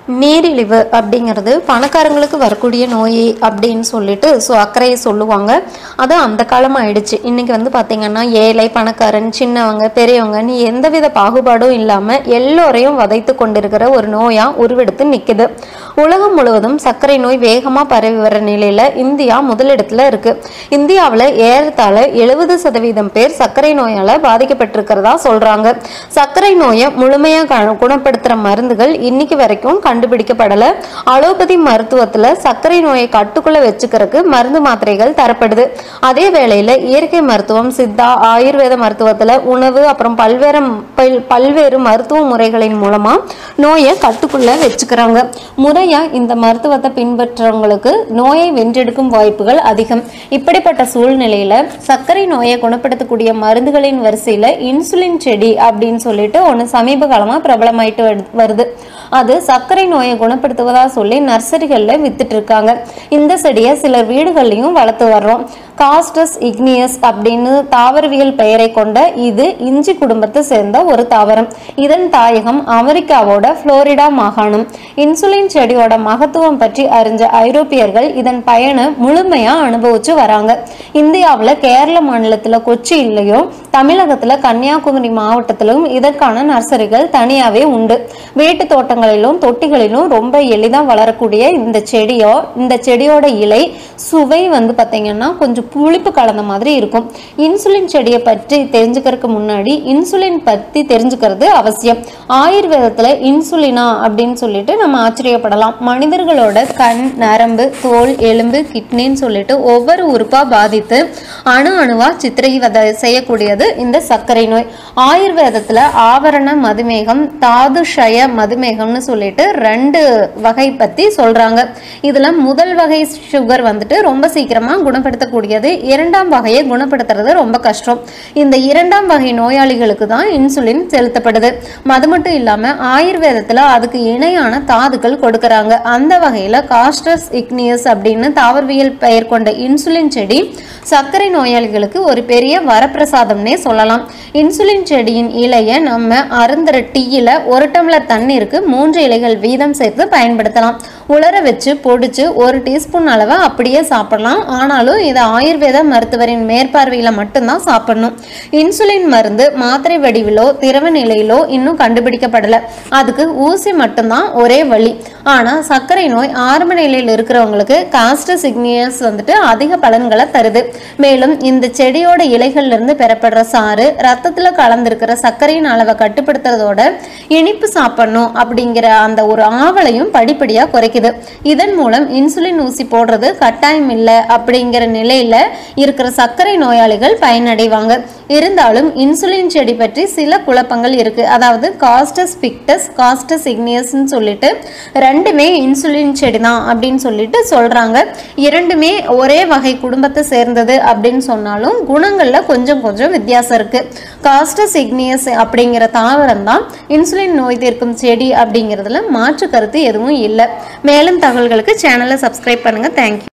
நீரிழிவு அப்படிங்கிறது பணக்காரங்களுக்கு வரக்கூடிய நோய் அப்படின்னு சொல்லிட்டு ஸோ அக்கறையை சொல்லுவாங்க அது அந்த காலம் ஆயிடுச்சு இன்னைக்கு வந்து பார்த்தீங்கன்னா ஏழை பணக்காரன் சின்னவங்க பெரியவங்கன்னு எந்தவித பாகுபாடும் இல்லாமல் எல்லோரையும் வதைத்து கொண்டிருக்கிற ஒரு நோயாக உருவெடுத்து நிற்குது உலகம் முழுவதும் சர்க்கரை நோய் வேகமாக பரவி வர நிலையில் இந்தியா முதலிடத்துல இருக்கு இந்தியாவில் ஏறத்தாழ எழுபது சதவீதம் பேர் சர்க்கரை நோயால் பாதிக்கப்பட்டிருக்கிறதா சொல்றாங்க சர்க்கரை நோயை முழுமையாக குணப்படுத்துகிற மருந்துகள் இன்னைக்கு வரைக்கும் கண்டுபிடிக்கப்படலை அலோபதி மருத்துவத்தில் சர்க்கரை நோயை கட்டுக்குள்ள வச்சுக்கிறதுக்கு மருந்து மாத்திரைகள் தரப்படுது அதே வேளையில் இயற்கை மருத்துவம் சித்தா ஆயுர்வேத மருத்துவத்தில் உணவு அப்புறம் பல்வேறு பல்- பல்வேறு மருத்துவ முறைகளின் மூலமா நோயை கட்டுக்குள்ள வச்சுக்கிறாங்க முறையா இந்த மருத்துவத்தை பின்பற்றவங்களுக்கு நோயை வென்றெடுக்கும் வாய்ப்புகள் அதிகம் இப்படிப்பட்ட சூழ்நிலையில சர்க்கரை நோயை குணப்படுத்தக்கூடிய மருந்துகளின் வரிசையில இன்சுலின் செடி அப்படின்னு சொல்லிட்டு ஒன்று சமீப காலமா பிரபலமாயிட்டு வருது- வருது அது சர்க்கரை நோயை குணப்படுத்துவதா சொல்லி நர்சரிகள்ல வித்துட்டு இருக்காங்க இந்த செடியை சிலர் வீடுகள்லையும் வளர்த்து வர்றோம் காஸ்டஸ் இக்னியஸ் அப்படின்னு தாவரவியல் பெயரை கொண்ட இது இஞ்சி குடும்பத்தை சேர்ந்த ஒரு தாவரம் இதன் தாயகம் அமெரிக்காவோட புளோரிடா மாகாணம் இன்சுலின் செடியோட மகத்துவம் பற்றி அறிஞ்ச ஐரோப்பியர்கள் இதன் பயனை முழுமையா அனுபவிச்சு வராங்க இந்தியாவுல கேரள மாநிலத்துல கொச்சியிலையும் தமிழகத்துல கன்னியாகுமரி மாவட்டத்திலும் இதற்கான நர்சரிகள் தனியாவே உண்டு வீட்டு தோட்டங்களிலும் தொட்டிகளிலும் ரொம்ப எளிதா வளரக்கூடிய இந்த செடியோ இந்த செடியோட இலை சுவை வந்து பாத்தீங்கன்னா கொஞ்சம் புளிப்பு கலந்த மாதிரி இருக்கும் இன்சுலின் செடியை பற்றி தெரிஞ்சுக்கிறதுக்கு முன்னாடி இன்சுலின் பத்தி தெரிஞ்சுக்கிறது அவசியம் ஆயுர்வேதத்துல இன்சுலினா அப்படின்னு சொல்லிட்டு நம்ம ஆச்சரியப்படலாம் மனிதர்களோட கண் நரம்பு தோல் எலும்பு கிட்னின்னு சொல்லிட்டு ஒவ்வொரு உறுப்பா பாதித்து அணு அணுவா சித்திரைவதை செய்யக்கூடியது இந்த சர்க்கரை நோய் ஆயுர்வேதத்துல ஆவரண மதுமேகம் தாதுஷய மதுமேகம்னு சொல்லிட்டு ரெண்டு வகை பத்தி சொல்றாங்க இதுல முதல் வகை சுகர் வந்துட்டு ரொம்ப சீக்கிரமா குணப்படுத்தக்கூடியது இரண்டாம் வகையை குணப்படுத்துறது ரொம்ப கஷ்டம் இந்த இரண்டாம் வகை நோயாளிகளுக்கு தான் இன்சுலின் செலுத்தப்படுது அது மட்டும் இல்லாம ஆயுர்வேதத்துல அதுக்கு இணையான தாதுக்கள் கொடுக்கறாங்க அந்த வகையில காஸ்டஸ் இக்னியஸ் அப்படின்னு தாவரவியல் பெயர் கொண்ட இன்சுலின் செடி சர்க்கரை நோயாளிகளுக்கு ஒரு பெரிய வரப்பிரசாதம்னே சொல்லலாம் இன்சுலின் செடியின் இலையை நம்ம அருந்துற டீயில ஒரு டம்ளர் தண்ணீருக்கு மூன்று இலைகள் வீதம் சேர்த்து பயன்படுத்தலாம் உலர வச்சு பொடிச்சு ஒரு டீஸ்பூன் அளவை அப்படியே சாப்பிடலாம் ஆனாலும் இதை ஆயுர்வேத மருத்துவரின் மேற்பார்வையில மட்டும்தான் சாப்பிடணும் இன்சுலின் மருந்து மாத்திரை வடிவிலோ திரவ நிலையிலோ இன்னும் கண்டுபிடிக்கப்படல அதுக்கு ஊசி மட்டும்தான் ஒரே வழி ஆனா சர்க்கரை நோய் ஆரம்ப நிலையில் இருக்கிறவங்களுக்கு காஸ்டஸ் இக்னியஸ் வந்துட்டு அதிக பலன்களை தருது மேலும் இந்த செடியோட இலைகள்ல இருந்து பெறப்படுற சாறு ரத்தத்துல கலந்திருக்கிற சர்க்கரையின் அளவை கட்டுப்படுத்துறதோட இனிப்பு சாப்பிடணும் அப்படிங்கிற அந்த ஒரு ஆவலையும் படிப்படியா குறைக்குது இதன் மூலம் இன்சுலின் ஊசி போடுறது கட்டாயம் இல்லை அப்படிங்கிற நிலையில இருக்கிற சர்க்கரை நோயாளிகள் பயனடைவாங்க இருந்தாலும் இன்சுலின் செடி பற்றி சில குழப்பங்கள் இருக்கு அதாவது காஸ்டஸ் பிக்டஸ் காஸ்டஸ் இக்னியஸ்னு சொல்லிட்டு ரெண்டுமே இன்சுலின் செடி தான் அப்படின்னு சொல்லிட்டு சொல்றாங்க இரண்டுமே ஒரே வகை குடும்பத்தை சேர்ந்தது அப்படின்னு சொன்னாலும் குணங்கள்ல கொஞ்சம் கொஞ்சம் வித்தியாசம் இருக்கு காஸ்டஸ் இக்னியஸ் அப்படிங்கிற தாவரம் தான் இன்சுலின் நோய் தீர்க்கும் செடி அப்படிங்கிறதுல மாற்று கருத்து எதுவும் இல்லை மேலும் தகவல்களுக்கு சேனலை சப்ஸ்கிரைப் பண்ணுங்க தேங்க்யூ